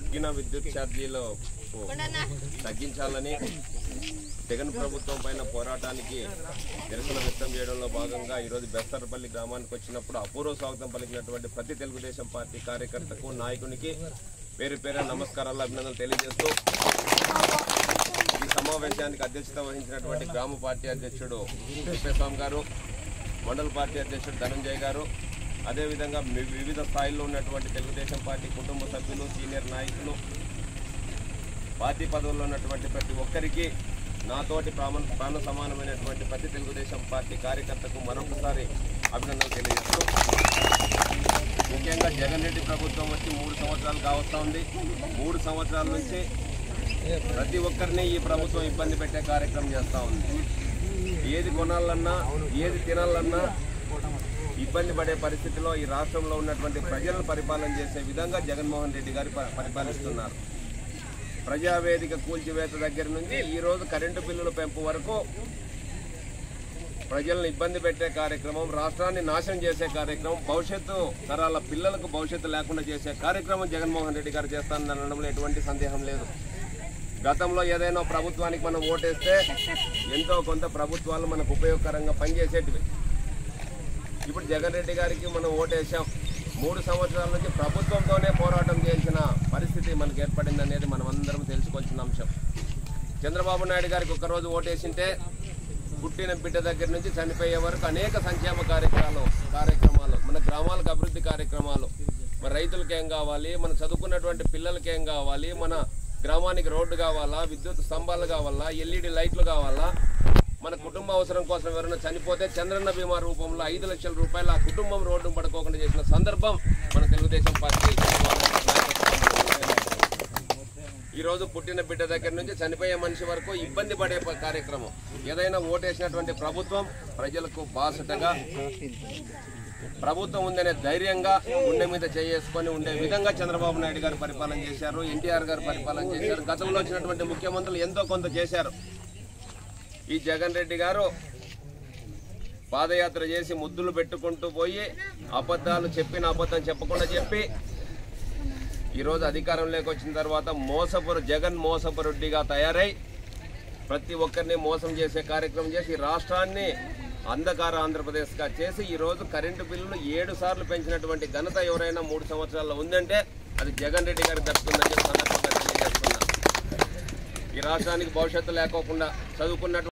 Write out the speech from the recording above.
తగ్గిన విద్యుత్ ఛార్జీలు తగ్గించాలని జగన్ ప్రభుత్వం పైన పోరాటానికి నిరసన వ్యక్తం చేయడంలో భాగంగా ఈరోజు బెస్తర్పల్లి గ్రామానికి వచ్చినప్పుడు అపూర్వ స్వాగతం పలికినటువంటి ప్రతి తెలుగుదేశం పార్టీ కార్యకర్తకు నాయకునికి పేరు పేరు నమస్కారాలు అభినందనలు తెలియజేస్తూ ఈ సమావేశానికి అధ్యక్షత వహించినటువంటి గ్రామ పార్టీ అధ్యక్షుడు తిప్పేస్వామి గారు మండల పార్టీ అధ్యక్షుడు ధనంజయ్ గారు అదేవిధంగా మి- వివిధ స్థాయిల్లో ఉన్నటువంటి తెలుగుదేశం పార్టీ కుటుంబ సభ్యులు సీనియర్ నాయకులు పార్టీ పదవుల్లో ఉన్నటువంటి ప్రతి ఒక్కరికి నాతోటి ప్రాణ ప్రాణ సమానమైనటువంటి ప్రతి తెలుగుదేశం పార్టీ కార్యకర్తకు మరొకసారి అభినందనలు తెలియజేస్తూ ముఖ్యంగా జగన్ రెడ్డి ప్రభుత్వం వచ్చి మూడు సంవత్సరాలు కావస్తా ఉంది మూడు సంవత్సరాల నుంచి ప్రతి ఒక్కరిని ఈ ప్రభుత్వం ఇబ్బంది పెట్టే కార్యక్రమం చేస్తూ ఉంది ఏది కొనాలన్నా ఏది తినాలన్నా ఇబ్బంది పడే పరిస్థితిలో ఈ రాష్ట్రంలో ఉన్నటువంటి ప్రజలను పరిపాలన చేసే విధంగా జగన్మోహన్ రెడ్డి గారు ప- పరిపాలిస్తున్నారు ప్రజావేదిక కూల్చివేత దగ్గర నుంచి ఈ రోజు కరెంటు బిల్లుల పెంపు వరకు ప్రజలను ఇబ్బంది పెట్టే కార్యక్రమం రాష్ట్రాన్ని నాశనం చేసే కార్యక్రమం భవిష్యత్తు తరాల పిల్లలకు భవిష్యత్తు లేకుండా చేసే కార్యక్రమం జగన్మోహన్ రెడ్డి గారు చేస్తానని అనడంలో ఎటువంటి సందేహం లేదు గతంలో ఏదైనా ప్రభుత్వానికి మనం ఓటేస్తే ఎంతో కొంత ప్రభుత్వాలు మనకు ఉపయోగకరంగా పనిచేసేటివి ఇప్పుడు జగన్ రెడ్డి గారికి మనం ఓటేసాం మూడు సంవత్సరాల నుంచి ప్రభుత్వంతోనే పోరాటం చేయాల్సిన పరిస్థితి మనకు ఏర్పడింది అనేది మనం అందరం తెలుసుకోవాల్సిన అంశం చంద్రబాబు నాయుడు గారికి ఒక్కరోజు ఓటేసింటే పుట్టిన బిడ్డ దగ్గర నుంచి చనిపోయే వరకు అనేక సంక్షేమ కార్యక్రమాలు కార్యక్రమాలు మన గ్రామాలకు అభివృద్ధి కార్యక్రమాలు మన రైతులకి ఏం కావాలి మన చదువుకున్నటువంటి పిల్లలకి ఏం కావాలి మన గ్రామానికి రోడ్డు కావాలా విద్యుత్ స్తంభాలు కావాలా ఎల్ఈడి లైట్లు కావాలా మన కుటుంబ అవసరం కోసం ఎవరైనా చనిపోతే చంద్రన్న బీమా రూపంలో ఐదు లక్షల రూపాయలు ఆ కుటుంబం రోడ్డు పడుకోకుండా చేసిన సందర్భం మన తెలుగుదేశం పార్టీ ఈ రోజు పుట్టిన బిడ్డ దగ్గర నుంచి చనిపోయే మనిషి వరకు ఇబ్బంది పడే ప- కార్యక్రమం ఏదైనా ఓటేసినటువంటి ప్రభుత్వం ప్రజలకు బాసటగా ప్రభుత్వం ఉందనే ధైర్యంగా గుండె మీద చేసుకొని ఉండే విధంగా చంద్రబాబు నాయుడు గారు పరిపాలన చేశారు ఎన్టీఆర్ గారు పరిపాలన చేశారు గతంలో వచ్చినటువంటి ముఖ్యమంత్రులు ఎంతో కొంత చేశారు ఈ జగన్ రెడ్డి గారు పాదయాత్ర చేసి ముద్దులు పెట్టుకుంటూ పోయి అబద్ధాలు చెప్పిన అబద్ధం చెప్పకుండా చెప్పి ఈరోజు అధికారంలోకి వచ్చిన తర్వాత మోసపురు జగన్ మోసపురుడ్డిగా తయారై ప్రతి ఒక్కరిని మోసం చేసే కార్యక్రమం చేసి ఈ రాష్ట్రాన్ని అంధకార ఆంధ్రప్రదేశ్గా చేసి ఈరోజు కరెంటు బిల్లులు ఏడు సార్లు పెంచినటువంటి ఘనత ఎవరైనా మూడు సంవత్సరాల్లో ఉందంటే అది జగన్ రెడ్డి గారికి దక్కుతుందని చెప్పి సందర్భంగా తెలియజేస్తున్నా ఈ రాష్ట్రానికి భవిష్యత్తు లేకోకుండా చదువుకున్నటువంటి